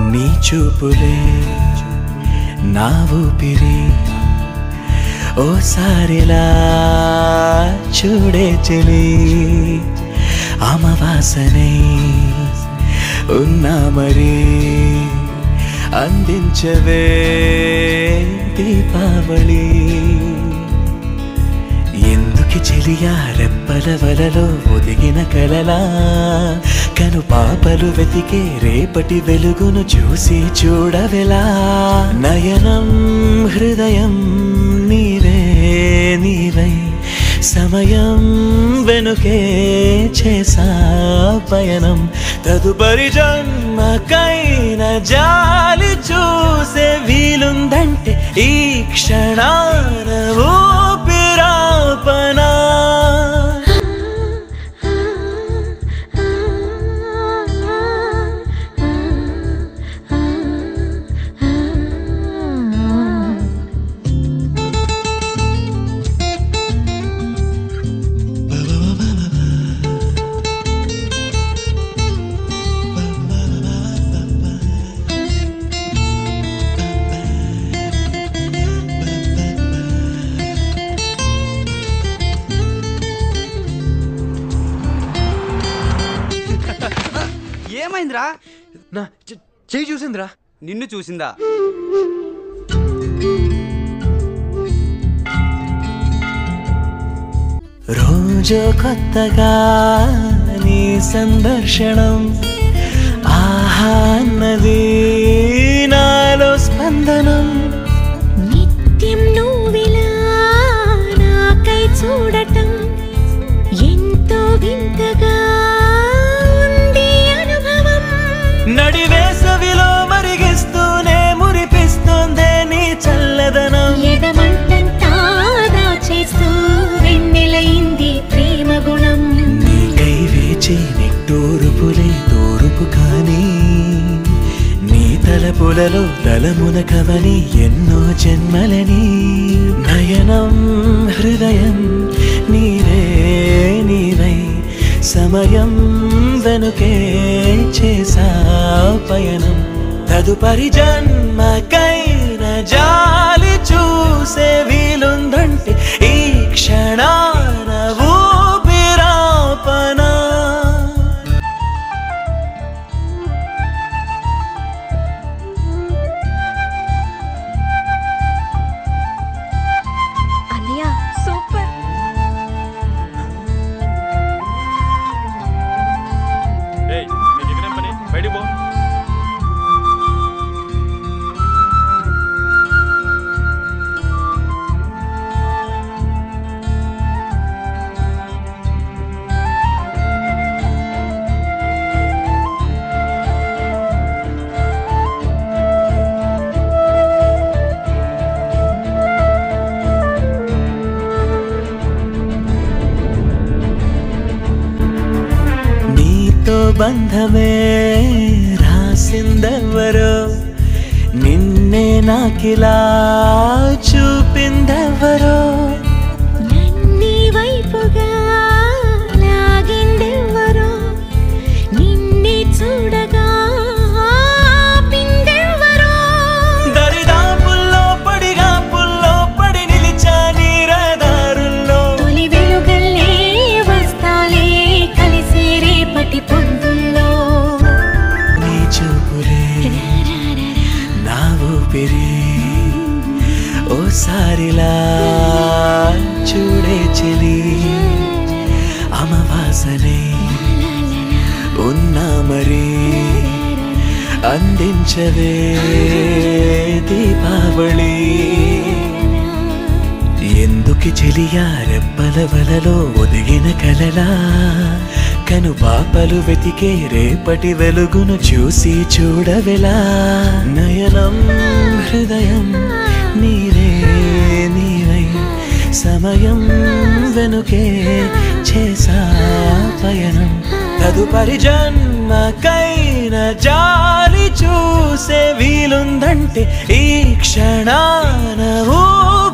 నీ చూపులే నా ఊపిరి ఓసారిలా చూడే చెలి అమవాసనే ఉన్నా మరి అందించవే దీపావళి ఎందుకి చెలియా రెప్పల వలలో ఒదిగిన కలలా కను పాపలు వెతికే రేపటి వెలుగును చూసి చూడవెలా నయనం హృదయం నీవే నీవై సమయం వెనుకే చేసా పయనం తదుపరి జన్మకైన జాలి చూసే వీలుందంటే ఈ క్షణాన ఊపిరాపనా ఏమైందిరా నా చె- చెయ్యి చూసిందిరా నిన్ను చూసిందా రోజు కొత్తగా నీ సందర్శనం ఆహా అన్నది నాలో స్పందనం నిత్యం నువ్విలా నాకై చూడటం ఎంతో వింతగా ఉంది అనుభవం నడివేసవిలో మరిగిస్తూనే మురిపిస్తోందే నీ చల్లదనం ఎదమంటంతా దాచేస్తూ వెన్నెలైంది ప్రేమ గుణం నీకై వేచి నిట్టూరుపులే తూరుపు కానీ నీ తలపులలో తలమున కవని ఎన్నో జన్మలని నయనం హృదయం నీవే నీవై సమయం వెనుకే చేసా పయనం తదుపరి జన్మకైన జాలి చూసే వీలుందంటే ఈ క్షణాన ఊపిరాపనా అన్నయ్య సూపర్ బయటికి పో నీతో బంధమే రాసిందెవరో నిన్నే నాకిలా చూపిందెవరో నన్ని వైపుగా లాగిందెవ్వరో నిన్నే చూడగా ఆపిందెవ్వరో దరిదాపుల్లో పడిగా పుల్లో పడి నిలిచా నీరదారుల్లో తొలి వెలుగల్లే వస్తాలే కలిసే రేపటి పొద్దుల్లో నీ చూపులే నా ఊపిరి ఓసారిలా చూడే చెలి అమవాసనే ఉన్నా మరి అందించవే దీపావళి ఎందుకి చెలియా రెప్పల వలలో ఒదిగిన కలలా కను పాపలు వెతికే రేపటి వెలుగును చూసి చూడవెలా నయనం హృదయం నీవే నీవై సమయం వెనుకే చేసా పయనం తదుపరి జన్మకైన జాలి చూసే వీలుందంటే ఈ క్షణాన ఊ